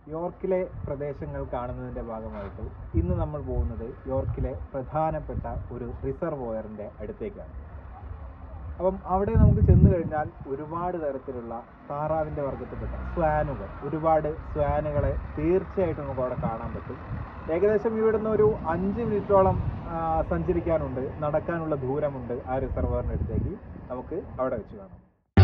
യോർക്കിലെ പ്രദേശങ്ങൾ കാണുന്നതിൻ്റെ ഭാഗമായിട്ട് ഇന്ന് നമ്മൾ പോകുന്നത് യോർക്കിലെ പ്രധാനപ്പെട്ട ഒരു റിസർവോയറിൻ്റെ അടുത്തേക്കാണ് അപ്പം അവിടെ നമുക്ക് ചെന്ന് കഴിഞ്ഞാൽ ഒരുപാട് തരത്തിലുള്ള താറാവിൻ്റെ വർഗത്തിൽപ്പെട്ട സ്വാനുകൾ ഒരുപാട് സ്വാനുകളെ തീർച്ചയായിട്ടും നമുക്ക് അവിടെ കാണാൻ പറ്റും ഏകദേശം ഇവിടുന്ന് ഒരു അഞ്ച് മിനിറ്റോളം ആ, സഞ്ചരിക്കാനുണ്ട് നടക്കാനുള്ള ദൂരമുണ്ട് ആ റിസർവോയറിൻ്റെ അടുത്തേക്ക് നമുക്ക് അവിടെ വെച്ച് കാണാം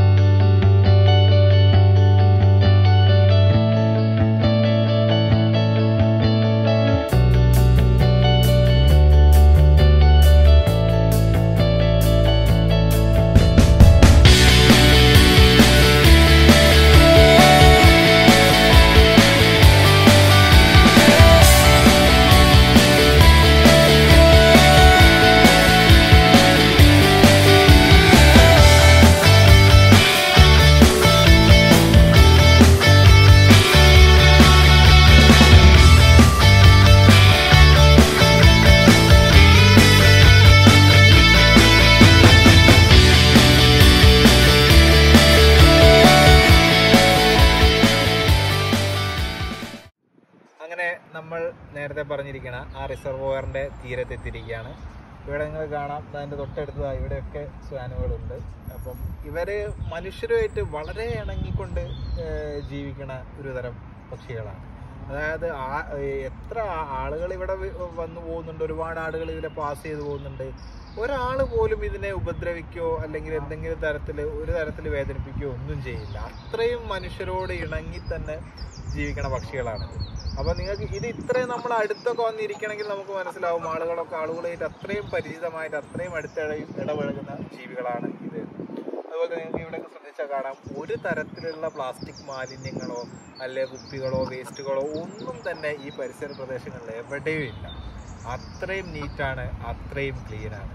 അങ്ങനെ നമ്മൾ നേരത്തെ പറഞ്ഞിരിക്കണ ആ റിസർവോയറിന്റെ തീരത്തെത്തിയിരിക്കുകയാണ് ഇവിടെ നിങ്ങൾ കാണാം അതിന്റെ തൊട്ടടുത്ത് ഇവിടെയൊക്കെ സ്വാനുകളുണ്ട് അപ്പം ഇവര് മനുഷ്യരുമായിട്ട് വളരെ ഇണങ്ങിക്കൊണ്ട് ഏഹ്, ജീവിക്കണ ഒരു തരം പക്ഷികളാണ് അതായത് ആ എത്ര ആളുകൾ ഇവിടെ വ- വന്നു പോകുന്നുണ്ട് ഒരുപാട് ആളുകൾ ഇതിലെ പാസ് ചെയ്ത് പോകുന്നുണ്ട് ഒരാൾ പോലും ഇതിനെ ഉപദ്രവിക്കോ അല്ലെങ്കിൽ എന്തെങ്കിലും തരത്തിൽ ഒരു തരത്തിൽ വേദനിപ്പിക്കുകയോ ഒന്നും ചെയ്യില്ല അത്രയും മനുഷ്യരോട് ഇണങ്ങി തന്നെ ജീവിക്കണ പക്ഷികളാണിത് അപ്പൊ നിങ്ങൾക്ക് ഇത് ഇത്രയും നമ്മൾ അടുത്തൊക്കെ വന്നിരിക്കണമെങ്കിൽ നമുക്ക് മനസ്സിലാവും ആളുകളൊക്കെ ആളുകളായിട്ട് അത്രയും പരിചിതമായിട്ട് അത്രയും അടുത്തിട ഇടപഴകുന്ന ജീവികളാണ് ഇത് അതുപോലെ നിങ്ങൾക്ക് ഇവിടെ ശ്രദ്ധിച്ചാൽ കാണാം ഒരു തരത്തിലുള്ള പ്ലാസ്റ്റിക് മാലിന്യങ്ങളോ അല്ലെ കുപ്പികളോ വേസ്റ്റുകളോ ഒന്നും തന്നെ ഈ പരിസര പ്രദേശങ്ങളിൽ എവിടെയും ഇല്ല അത്രയും നീറ്റാണ് അത്രയും ക്ലീൻ ആണ്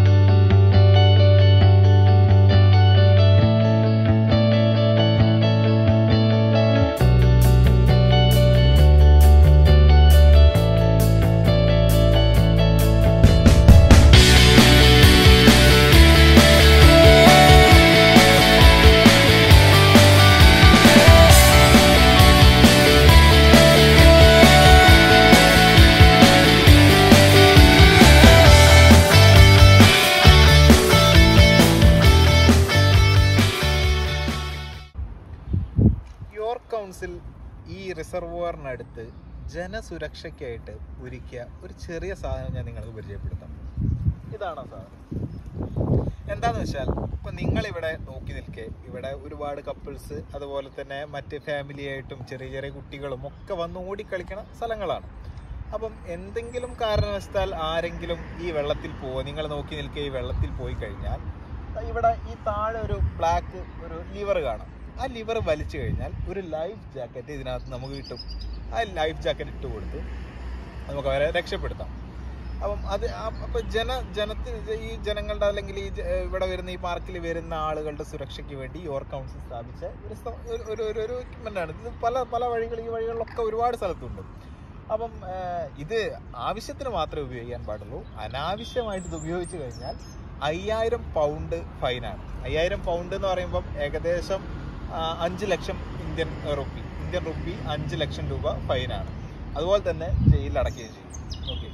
യോർക്ക് കൗൺസിൽ ഈ റിസർവോയറിനടുത്ത് ജനസുരക്ഷയ്ക്കായിട്ട് ഒരുക്കിയ ഒരു ചെറിയ സാധനം ഞാൻ നിങ്ങൾക്ക് പരിചയപ്പെടുത്താം ഇതാണോ സാധനം എന്താന്ന് വെച്ചാൽ ഇപ്പൊ നിങ്ങൾ ഇവിടെ നോക്കി നിൽക്കെ ഇവിടെ ഒരുപാട് കപ്പിൾസ് അതുപോലെ തന്നെ മറ്റ് ഫാമിലി ആയിട്ടും ചെറിയ ചെറിയ കുട്ടികളും ഒക്കെ വന്ന് ഓടിക്കളിക്കണ സ്ഥലങ്ങളാണ് അപ്പം എന്തെങ്കിലും കാരണവശാൽ ആരെങ്കിലും ഈ വെള്ളത്തിൽ പോവുക നിങ്ങൾ നോക്കി നിൽക്കെ ഈ വെള്ളത്തിൽ പോയി കഴിഞ്ഞാൽ ഇവിടെ ഈ താഴെ ഒരു ബ്ലാക്ക് ഒരു ലിവർ കാണാം ആ ലിവർ വലിച്ചു കഴിഞ്ഞാൽ ഒരു ലൈഫ് ജാക്കറ്റ് ഇതിനകത്ത് നമുക്ക് കിട്ടും ആ ലൈഫ് ജാക്കറ്റ് ഇട്ട് കൊടുത്ത് നമുക്ക് അവരെ രക്ഷപ്പെടുത്താം അപ്പം അത് ആ- അപ്പൊ ജന ജനത്തിന് ഈ ജനങ്ങളുടെ അല്ലെങ്കിൽ ഈ ജ- ഇവിടെ വരുന്ന ഈ പാർക്കിൽ വരുന്ന ആളുകളുടെ സുരക്ഷയ്ക്ക് വേണ്ടി യോർ കൗൺസിൽ സ്ഥാപിച്ച ഒരു സ്ഥ- ഒരു- ഒരു ഒരു ഒരു എക്യുപ്മെന്റ് ആണ് ഇത് പല പല വഴികൾ ഈ വഴികളിലൊക്കെ ഒരുപാട് സ്ഥലത്തുണ്ട് അപ്പം ആ, ഇത് ആവശ്യത്തിന് മാത്രമേ ഉപയോഗിക്കാൻ പാടുള്ളൂ അനാവശ്യമായിട്ട് ഇത് ഉപയോഗിച്ച് കഴിഞ്ഞാൽ അയ്യായിരം പൗണ്ട് ഫൈനാണ് അയ്യായിരം പൗണ്ട് എന്ന് പറയുമ്പം ഏകദേശം ആ, അഞ്ച് lakh Indian rupee Indian rupee അഞ്ച് ലക്ഷം രൂപ ഫൈനാണ് അതുപോലെ തന്നെ ജയിലിൽ അടയ്ക്കുകയും ചെയ്യും ഓക്കെ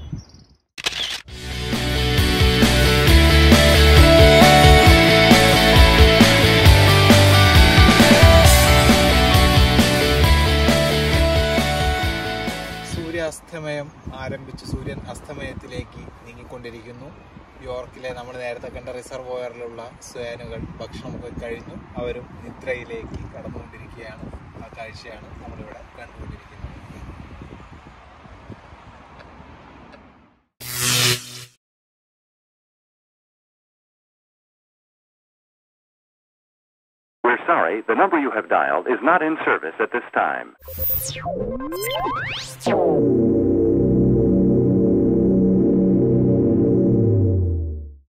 സൂര്യാസ്തമയം ആരംഭിച്ച് സൂര്യൻ അസ്തമയത്തിലേക്ക് നീങ്ങിക്കൊണ്ടിരിക്കുന്നു യോർക്കിലെ നമ്മൾ നേരത്തെ കണ്ട റിസർവോയറിലുള്ള സ്വാനുകൾ ഭക്ഷണമൊക്കെ കഴിഞ്ഞു അവരും നിദ്രയിലേക്ക് കടന്നുകൊണ്ടിരിക്കുകയാണ് ആ കാഴ്ചയാണ് നമ്മളിവിടെ കണ്ടുകൊണ്ടിരിക്കുന്നത് We're sorry, the number you have dialed is not in service at this time.